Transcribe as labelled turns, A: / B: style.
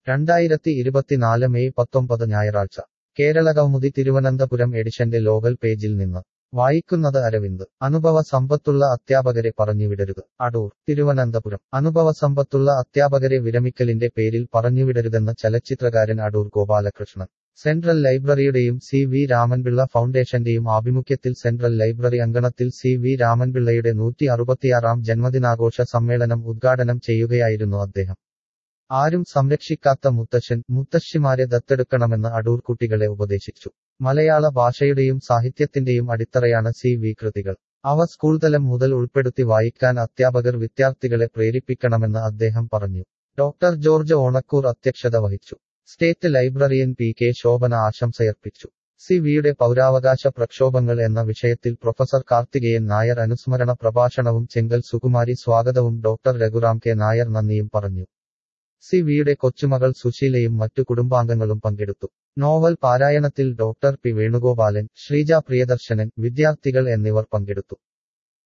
A: രണ്ടായിരത്തി ഇരുപത്തിനാല് മെയ് പത്തൊമ്പത് ഞായറാഴ്ച കേരളകൗമുദി തിരുവനന്തപുരം എഡിഷന്റെ ലോകൽ പേജിൽ നിന്ന് വായിക്കുന്നത് അരവിന്ദ് അനുഭവ സമ്പത്തുള്ള അധ്യാപകരെ പറഞ്ഞുവിടരുത് അടൂർ തിരുവനന്തപുരം അനുഭവ സമ്പത്തുള്ള അധ്യാപകരെ വിരമിക്കലിന്റെ പേരിൽ പറഞ്ഞുവിടരുതെന്ന് ചലച്ചിത്രകാരൻ അടൂർ ഗോപാലകൃഷ്ണൻ സെൻട്രൽ ലൈബ്രറിയുടെയും സി വി രാമൻപിള്ള ഫൗണ്ടേഷന്റെയും ആഭിമുഖ്യത്തിൽ സെൻട്രൽ ലൈബ്രറി അങ്കണത്തിൽ സി വി രാമൻപിള്ളയുടെ നൂറ്റി അറുപത്തിയാറാം ജന്മദിനാഘോഷ സമ്മേളനം ഉദ്ഘാടനം ചെയ്യുകയായിരുന്നു അദ്ദേഹം ആരും സംരക്ഷിക്കാത്ത മുത്തശ്ശൻ മുത്തശ്ശിമാരെ ദത്തെടുക്കണമെന്ന് അടൂർ കുട്ടികളെ ഉപദേശിച്ചു മലയാള ഭാഷയുടെയും സാഹിത്യത്തിന്റെയും അടിത്തറയാണ് സി വി കൃതികൾ അവ സ്കൂൾ തലം മുതൽ ഉൾപ്പെടുത്തി വായിക്കാൻ അധ്യാപകർ വിദ്യാർത്ഥികളെ പ്രേരിപ്പിക്കണമെന്ന് അദ്ദേഹം പറഞ്ഞു ഡോക്ടർ ജോർജ് ഓണക്കൂർ അധ്യക്ഷത വഹിച്ചു state librarian P K Shobhana ആശംസയർപ്പിച്ചു സി വിയുടെ പൗരാവകാശ പ്രക്ഷോഭങ്ങൾ എന്ന വിഷയത്തിൽ പ്രൊഫസർ കാർത്തികേയൻ നായർ അനുസ്മരണ പ്രഭാഷണവും ചെങ്കൽ സുകുമാരി സ്വാഗതവും ഡോക്ടർ രഘുറാം കെ നായർ നന്ദിയും പറഞ്ഞു സി വിയുടെ കൊച്ചുമകൾ സുശീലയും മറ്റു കുടുംബാംഗങ്ങളും പങ്കെടുത്തു നോവൽ പാരായണത്തിൽ ഡോക്ടർ പി വേണുഗോപാലൻ ശ്രീജ പ്രിയദർശനൻ വിദ്യാർത്ഥികൾ എന്നിവർ പങ്കെടുത്തു